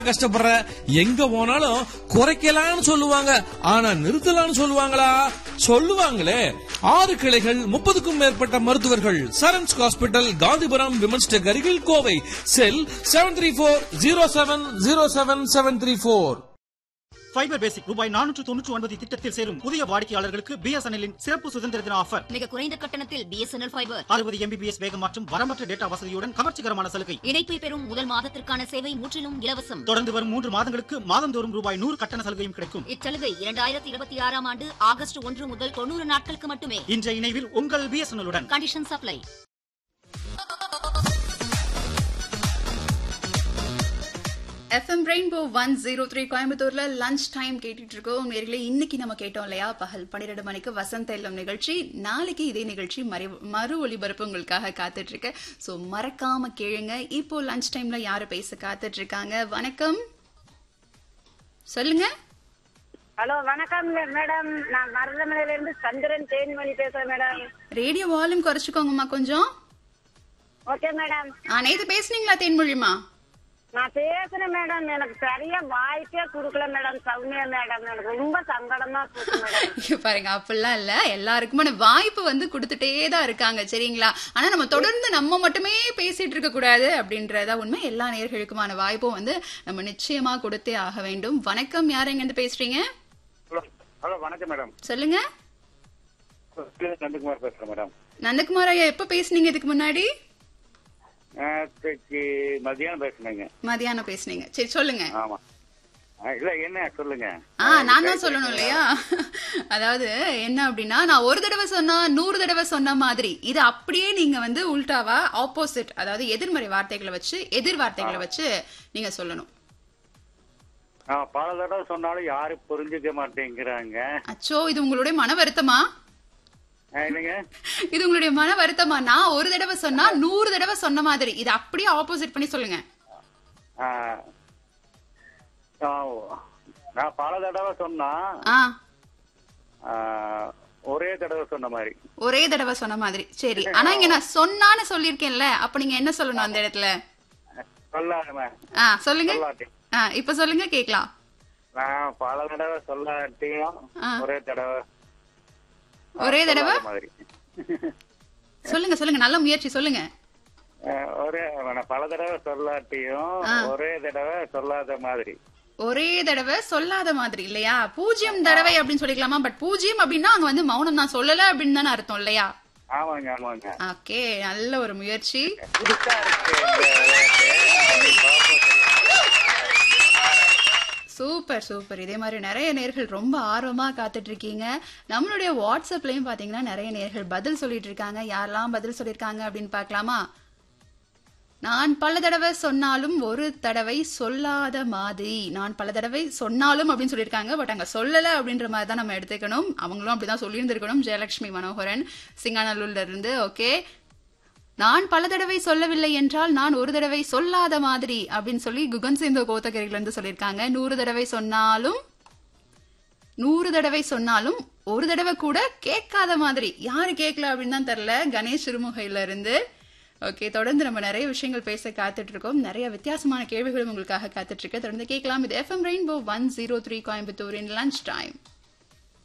கஷ்டப்படுற எங்க போனாலும் குறைக்கலாம்னு சொல்லுவாங்க ஆனா நிறுத்தலாம்னு சொல்லுவாங்களா சொல்லுவாங்களே ஆறு கிளைகள் முப்பதுக்கும் மேற்பட்ட மருத்துவர்கள் Sarans hospital Gandhipuram women's tech அருகில் Kovai cell seven three four zero seven zero seven seven three four fiber basic ரூபாய் நானூற்று தொண்ணூற்று ஒன்பது திட்டத்தில் சேரும் புதிய வாடிக்கையாளர்களுக்கு பிஎஸ்என்எல்லின் சிறப்பு சுதந்திர தின ஆஃபர் மிக குறைந்த கட்டணத்தில் பிஎஸ்என்எல் ஃபைபர் அறுபது எம்பிபிஎஸ் வேகம் மற்றும் வரம்பற்ற டேட்டா வசதியுடன் கவர்ச்சிகரமான சலுகை இணைப்பை பெறும் முதல் மாதத்திற்கான சேவை முற்றிலும் இலவசம் தொடர்ந்து வரும் மூன்று மாதங்களுக்கு மாதந்தோறும் ரூபாய் நூறு கட்டண சலுகையும் கிடைக்கும் இச்சலுகை இரண்டாயிரத்தி இருபத்தி ஆறாம் ஆண்டு ஆகஸ்ட் ஒன்று முதல் தொண்ணூறு நாட்களுக்கு மட்டுமே இன்றைய இணைவில் உங்கள் பிஎஸ்என்எல்லுடன் condition supply FM rainbow one zero three கோயம்புத்தூர்ல லஞ்ச் டைம் கேட்டுட்டு இருக்கோம் நேர்களே இன்னைக்கு நம்ம கேட்டோம் இல்லையா பகல் பன்னிரெண்டு மணிக்கு வசந்த இல்லம் நிகழ்ச்சி நாளைக்கு இதே நிகழ்ச்சி மறு மறு ஒளிபரப்பு உங்களுக்காக காத்துட்டு இருக்கு ஸோ மறக்காம கேளுங்க இப்போ லஞ்ச் டைம்ல யாரு பேச காத்துட்டு இருக்காங்க வணக்கம் சொல்லுங்க ஹலோ வணக்கம் மேடம் நான் மருதமலையில இருந்து சந்திரன் தேன்மணி பேசுறேன் மேடம் ரேடியோ வால்யூம் குறைச்சிக்கோங்கம்மா கொஞ்சம் ஓகே மேடம் ஆ நேத்து பேசுனீங்களா தேன்மொழிமா நான் பேசுறேன் மேடம் எனக்கு சரியா வாய்ப்பே கொடுக்கல மேடம் சௌமியா மேடம் எனக்கு ரொம்ப சங்கடமா போச்சு மேடம் ஐயோ, பாருங்க அப்படிலாம் இல்ல எல்லாருக்குமான வாய்ப்பு வந்து கொடுத்துட்டே தான் இருக்காங்க சரிங்களா ஆனா நம்ம தொடர்ந்து நம்ம மட்டுமே பேசிட்டு இருக்க கூடாது அப்படின்றதா உண்மை எல்லா நேர்களுக்குமான வாய்ப்பும் வந்து நம்ம நிச்சயமா கொடுத்தே ஆக வேண்டும் வணக்கம் யார் எங்க இருந்து பேசுறீங்க ஹலோ ஹலோ வணக்கம் மேடம் சொல்லுங்க நந்தகுமார் பேசுறேன் மேடம் நந்தகுமார் ஐயா எப்ப பேசுனீங்க இதுக்கு முன்னாடி நேற்றுக்கு மதியானம் பேசுனேங்க மதியானம் பேசுனீங்க சரி சொல்லுங்க ஆமா ஆ, இல்ல என்ன சொல்லுங்க ஆ நான் தான் சொல்லணும் இல்லையா அதாவது என்ன அப்படின்னா நான் ஒரு தடவை சொன்னா நூறு தடவை சொன்ன மாதிரி இது அப்படியே நீங்க வந்து உல்டாவா ஆப்போசிட் அதாவது எதிர்மறை வார்த்தைகளை வச்சு எதிர் வார்த்தைகளை வச்சு நீங்க சொல்லணும் ஆ, பல தடவை சொன்னாலும் யாரும் புரிஞ்சுக்க மாட்டேங்கிறாங்க அச்சோ இது உங்களுடைய மன வருத்தமா ஆ, என்னங்க இது உங்களுடைய மன வருத்தமா நான் ஒரு தடவை சொன்னா நூறு தடவை சொன்ன மாதிரி இது அப்படியே ஆப்போசிட் பண்ணி சொல்லுங்க ஆ, ஆ, நான் பல தடவை சொன்னா ஆ ஆ, ஒரே தடவை சொன்ன மாதிரி ஒரே தடவை சொன்ன மாதிரி சரி ஆனா இங்க நான் சொன்னான்னு சொல்லியிருக்கேன்ல அப்ப நீங்க என்ன சொல்லணும் அந்த இடத்துல சொல்லாம ஆ சொல்லுங்க சொல்லாட்டி ஆ இப்ப சொல்லுங்க கேக்கலாம் நான் பல தடவை சொல்லாட்டியும் ஆ. ஒரே தடவை ஒரே தடவை சொல்லாத மாதிரி சொல்லுங்க சொல்லுங்க நல்ல முயற்சி சொல்லுங்க ஆ, ஒரே நான் பல தடவை சொல்லாட்டியும் ஒரே தடவை சொல்லாத மாதிரி ஒரே தடவை சொல்லாத மாதிரி இல்லையா பூஜ்ஜியம் தடவை அப்படின்னு சொல்லிக்கலாமா பட் பூஜ்ஜியம் அப்படின்னா அங்க வந்து மௌனம் நான் சொல்லல அப்படின்னு தானே அர்த்தம் இல்லையா ஆமாங்க ஆமாங்க ஓகே நல்ல ஒரு முயற்சி புதுசா இருக்கு இந்த விளையாட்டு. பாப்போம் சரி. சூப்பர் சூப்பர் இதே மாதிரி நிறைய நேர்கள் ரொம்ப ஆர்வமா காத்துட்டு இருக்கீங்க நம்மளுடைய வாட்ஸ்அப்லயும் பாத்தீங்கன்னா நிறைய நேர்கள் பதில் சொல்லிட்டு இருக்காங்க யாரெல்லாம் பதில் சொல்லியிருக்காங்க அப்படின்னு பார்க்கலாமா நான் பல தடவை சொன்னாலும் ஒரு தடவை சொல்லாத மாதிரி நான் பல தடவை சொன்னாலும் அப்படின்னு சொல்லியிருக்காங்க பட் அங்க சொல்லல அப்படின்ற மாதிரி தான் நம்ம எடுத்துக்கணும் அவங்களும் அப்படிதான் சொல்லியிருந்திருக்கணும் ஜெயலட்சுமி மனோகரன் சிங்காநல்லூர்ல இருந்து ஓகே நான் பல தடவை சொல்லவில்லை என்றால் நான் ஒரு தடவை சொல்லாத மாதிரி அப்படின்னு சொல்லி குகன் சிந்து கோத்தகிரில இருந்து சொல்லியிருக்காங்க நூறு தடவை சொன்னாலும் நூறு தடவை சொன்னாலும் ஒரு தடவை கூட கேட்காத மாதிரி யாரு கேட்கல அப்படின்னு தான் தெரியல கணேஷ் சிறுமுகையில இருந்து ஓகே தொடர்ந்து நம்ம நிறைய விஷயங்கள் பேச காத்துட்டு இருக்கோம் நிறைய வித்தியாசமான கேள்விகளும் உங்களுக்காக காத்துட்டு இருக்கு தொடர்ந்து கேட்கலாம் இது FM rainbow one zero three கோயம்புத்தூரின் லஞ்ச் டைம்